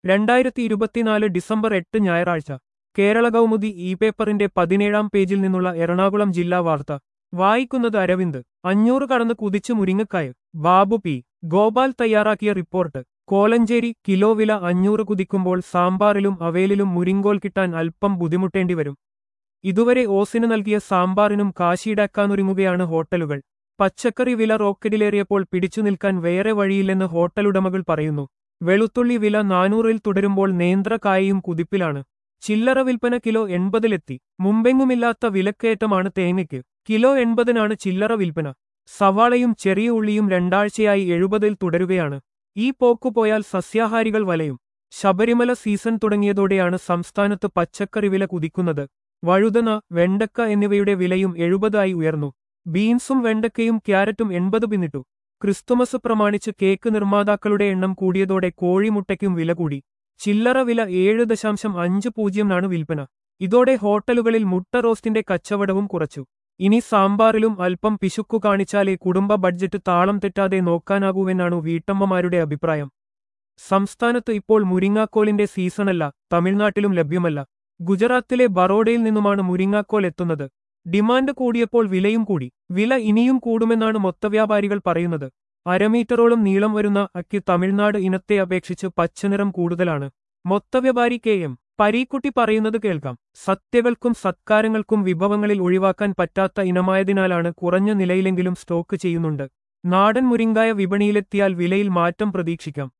രണ്ടായിരത്തി ഇരുപത്തിനാല് ഡിസംബർ എട്ട് ഞായറാഴ്ച കേരള കൗമുദി ഇ പേപ്പറിന്റെ പതിനേഴാം പേജിൽ നിന്നുള്ള എറണാകുളം ജില്ലാ വാർത്ത വായിക്കുന്നത് അരവിന്ദ് അഞ്ഞൂറ് കടന്ന് കുതിച്ചു മുരിങ്ങക്കായ ബാബു പി ഗോപാൽ തയ്യാറാക്കിയ റിപ്പോർട്ട് കോലഞ്ചേരി കിലോ വില അഞ്ഞൂറ് കുതിക്കുമ്പോൾ സാമ്പാറിലും അവയിലും മുരിങ്കോൽ കിട്ടാൻ അല്പം ബുദ്ധിമുട്ടേണ്ടി വരും ഇതുവരെ ഓസിന് നൽകിയ സാമ്പാറിനും കാശീടാക്കാനൊരുങ്ങുകയാണ് ഹോട്ടലുകൾ പച്ചക്കറി വില റോക്കറ്റിലേറിയപ്പോൾ പിടിച്ചു നിൽക്കാൻ വേറെ വഴിയില്ലെന്ന് ഹോട്ടലുടമകൾ പറയുന്നു വെളുത്തുള്ളി വില നാനൂറിൽ തുടരുമ്പോൾ നേന്ത്രക്കായയും കുതിപ്പിലാണ് ചില്ലറ വിൽപ്പന കിലോ എൺപതിലെത്തി മുമ്പെങ്ങുമില്ലാത്ത വിലക്കയറ്റമാണ് തേങ്ങയ്ക്ക് കിലോ എൺപതിനാണ് ചില്ലറ വിൽപ്പന സവാളയും ചെറിയ ഉള്ളിയും രണ്ടാഴ്ചയായി എഴുപതിൽ തുടരുകയാണ് ഈ പോക്കുപോയാൽ സസ്യാഹാരികൾ വലയും ശബരിമല സീസൺ തുടങ്ങിയതോടെയാണ് സംസ്ഥാനത്ത് പച്ചക്കറി വില കുതിക്കുന്നത് വഴുതന വെണ്ടക്ക എന്നിവയുടെ വിലയും എഴുപതായി ഉയർന്നു ബീൻസും വെണ്ടക്കയും ക്യാരറ്റും എൺപത് പിന്നിട്ടു ക്രിസ്തുമസ് പ്രമാണിച്ച് കേക്ക് നിർമ്മാതാക്കളുടെ എണ്ണം കൂടിയതോടെ കോഴിമുട്ടയ്ക്കും വില കൂടി ചില്ലറ വില ഏഴ് ദശാംശം അഞ്ച് പൂജ്യംനാണ് വിൽപ്പന ഇതോടെ ഹോട്ടലുകളിൽ മുട്ട റോസ്റ്റിന്റെ കച്ചവടവും കുറച്ചു ഇനി സാമ്പാറിലും അല്പം പിശുക്കു കാണിച്ചാലേ കുടുംബ ബഡ്ജറ്റ് താളം തെറ്റാതെ നോക്കാനാകൂവെന്നാണ് വീട്ടമ്മമാരുടെ അഭിപ്രായം സംസ്ഥാനത്ത് ഇപ്പോൾ മുരിങ്ങാക്കോലിന്റെ സീസണല്ല തമിഴ്നാട്ടിലും ലഭ്യമല്ല ഗുജറാത്തിലെ ബറോഡയിൽ നിന്നുമാണ് മുരിങ്ങാക്കോൽ എത്തുന്നത് ഡിമാൻഡ് കൂടിയപ്പോൾ വിലയും കൂടി വില ഇനിയും കൂടുമെന്നാണ് മൊത്തവ്യാപാരികൾ പറയുന്നത് അരമീറ്ററോളം നീളം വരുന്ന അക്കി തമിഴ്നാട് ഇനത്തെ അപേക്ഷിച്ച് പച്ചനിറം കൂടുതലാണ് മൊത്തവ്യാപാരി കെ എം പരീക്കുട്ടി പറയുന്നത് കേൾക്കാം സത്യകൾക്കും സത്കാരങ്ങൾക്കും വിഭവങ്ങളിൽ ഒഴിവാക്കാൻ പറ്റാത്ത ഇനമായതിനാലാണ് കുറഞ്ഞ നിലയിലെങ്കിലും സ്റ്റോക്ക് ചെയ്യുന്നുണ്ട് നാടൻ മുരിങ്കായ വിപണിയിലെത്തിയാൽ വിലയിൽ മാറ്റം പ്രതീക്ഷിക്കാം